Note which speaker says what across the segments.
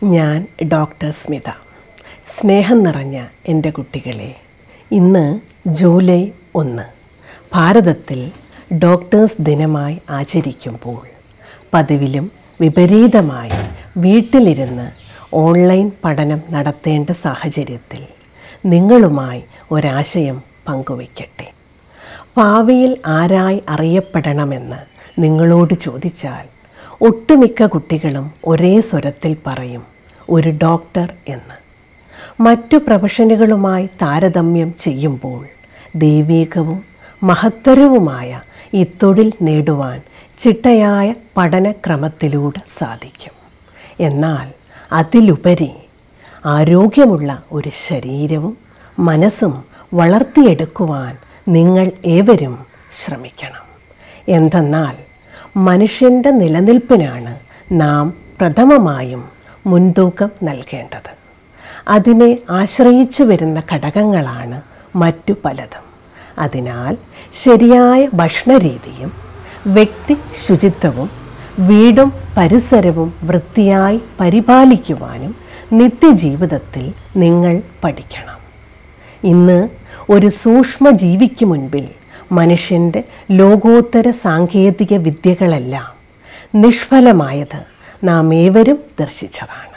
Speaker 1: ഞാൻ ഡോക്ടർ സ്മിത സ്നേഹം നിറഞ്ഞ എൻ്റെ കുട്ടികളെ ഇന്ന് ജൂലൈ ഒന്ന് ഭാരതത്തിൽ ഡോക്ടേഴ്സ് ദിനമായി ആചരിക്കുമ്പോൾ പതിവിലും വിപരീതമായി വീട്ടിലിരുന്ന് ഓൺലൈൻ പഠനം നടത്തേണ്ട സാഹചര്യത്തിൽ നിങ്ങളുമായി ഒരാശയം പങ്കുവയ്ക്കട്ടെ ഭാവിയിൽ ആരായി അറിയപ്പെടണമെന്ന് നിങ്ങളോട് ചോദിച്ചാൽ ഒട്ടുമിക്ക കുട്ടികളും ഒരേ സ്വരത്തിൽ പറയും ഒരു ഡോക്ടർ എന്ന് മറ്റു പ്രൊഫഷനുകളുമായി താരതമ്യം ചെയ്യുമ്പോൾ ദൈവീകവും മഹത്തരവുമായ ഈ തൊഴിൽ നേടുവാൻ ചിട്ടയായ പഠനക്രമത്തിലൂടെ സാധിക്കും എന്നാൽ അതിലുപരി ആരോഗ്യമുള്ള ഒരു ശരീരവും മനസ്സും വളർത്തിയെടുക്കുവാൻ നിങ്ങൾ ഏവരും ശ്രമിക്കണം എന്തെന്നാൽ മനുഷ്യൻ്റെ നിലനിൽപ്പിനാണ് നാം പ്രഥമമായും മുൻതൂക്കം നൽകേണ്ടത് അതിനെ ആശ്രയിച്ചു വരുന്ന ഘടകങ്ങളാണ് മറ്റു പലതും അതിനാൽ ശരിയായ ഭക്ഷണരീതിയും വ്യക്തി ശുചിത്വവും വീടും പരിസരവും വൃത്തിയായി പരിപാലിക്കുവാനും നിത്യജീവിതത്തിൽ നിങ്ങൾ പഠിക്കണം ഇന്ന് ഒരു സൂക്ഷ്മ ജീവിക്ക് മുൻപിൽ മനുഷ്യൻ്റെ ലോകോത്തര സാങ്കേതിക വിദ്യകളെല്ലാം നിഷ്ഫലമായത് നാം ഏവരും ദർശിച്ചതാണ്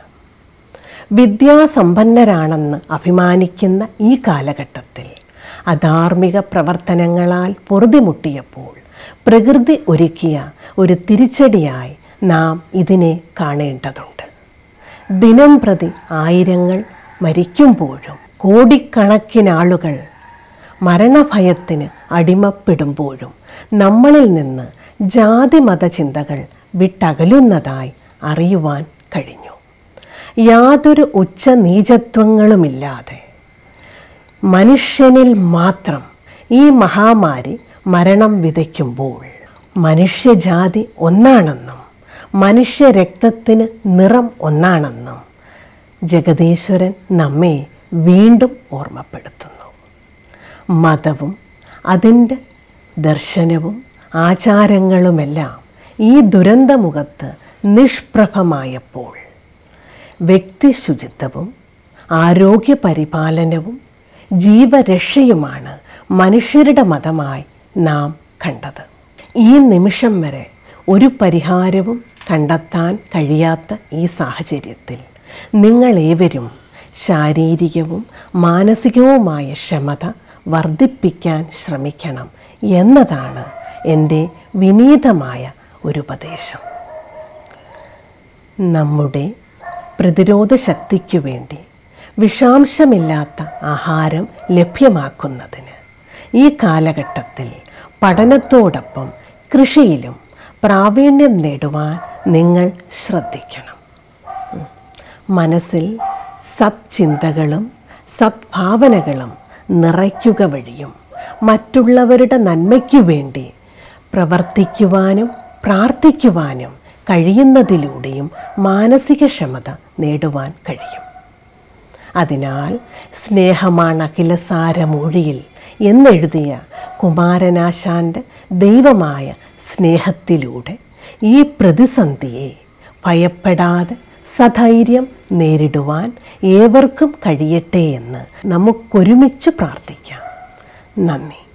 Speaker 1: വിദ്യാസമ്പന്നരാണെന്ന് അഭിമാനിക്കുന്ന ഈ കാലഘട്ടത്തിൽ അധാർമിക പ്രവർത്തനങ്ങളാൽ പൊറുതിമുട്ടിയപ്പോൾ പ്രകൃതി ഒരുക്കിയ ഒരു തിരിച്ചടിയായി നാം ഇതിനെ കാണേണ്ടതുണ്ട് ദിനം പ്രതി ആയിരങ്ങൾ മരിക്കുമ്പോഴും കോടിക്കണക്കിനാളുകൾ മരണഭയത്തിന് അടിമപ്പെടുമ്പോഴും നമ്മളിൽ നിന്ന് ജാതി മതചിന്തകൾ വിട്ടകലുന്നതായി അറിയുവാൻ കഴിഞ്ഞു യാതൊരു ഉച്ച നീചത്വങ്ങളുമില്ലാതെ മനുഷ്യനിൽ മാത്രം ഈ മഹാമാരി മരണം വിതയ്ക്കുമ്പോൾ മനുഷ്യജാതി ഒന്നാണെന്നും മനുഷ്യരക്തത്തിന് നിറം ഒന്നാണെന്നും ജഗദീശ്വരൻ നമ്മെ വീണ്ടും ഓർമ്മപ്പെടുത്തുന്നു മതവും അതിൻ്റെ ദർശനവും ആചാരങ്ങളുമെല്ലാം ഈ ദുരന്തമുഖത്ത് നിഷ്പ്രഭമായപ്പോൾ വ്യക്തി ശുചിത്വവും ആരോഗ്യ പരിപാലനവും ജീവരക്ഷയുമാണ് മനുഷ്യരുടെ മതമായി നാം കണ്ടത് ഈ നിമിഷം വരെ ഒരു പരിഹാരവും കണ്ടെത്താൻ കഴിയാത്ത ഈ സാഹചര്യത്തിൽ നിങ്ങളേവരും ശാരീരികവും മാനസികവുമായ ക്ഷമത വർദ്ധിപ്പിക്കാൻ ശ്രമിക്കണം എന്നതാണ് എൻ്റെ വിനീതമായ ഒരു ഉപദേശം നമ്മുടെ പ്രതിരോധ ശക്തിക്കു വേണ്ടി വിഷാംശമില്ലാത്ത ആഹാരം ലഭ്യമാക്കുന്നതിന് ഈ കാലഘട്ടത്തിൽ പഠനത്തോടൊപ്പം കൃഷിയിലും പ്രാവീണ്യം നേടുവാൻ നിങ്ങൾ ശ്രദ്ധിക്കണം ഉം. മനസ്സിൽ സത്ചിന്തകളും സദ്ഭാവനകളും നിറയ്ക്കുക വഴിയും മറ്റുള്ളവരുടെ നന്മയ്ക്കു വേണ്ടി പ്രവർത്തിക്കുവാനും പ്രാർത്ഥിക്കുവാനും കഴിയുന്നതിലൂടെയും മാനസിക ക്ഷമത നേടുവാൻ കഴിയും അതിനാൽ സ്നേഹമാണ് അഖിലസാരമൊഴിയിൽ എന്നെഴുതിയ കുമാരനാശാൻ്റെ ദൈവമായ സ്നേഹത്തിലൂടെ ഈ പ്രതിസന്ധിയെ ഭയപ്പെടാതെ സധൈര്യം നേരിടുവാൻ ഏവർക്കും കഴിയട്ടെ എന്ന് നമുക്കൊരുമിച്ച് പ്രാർത്ഥിക്കാം നന്ദി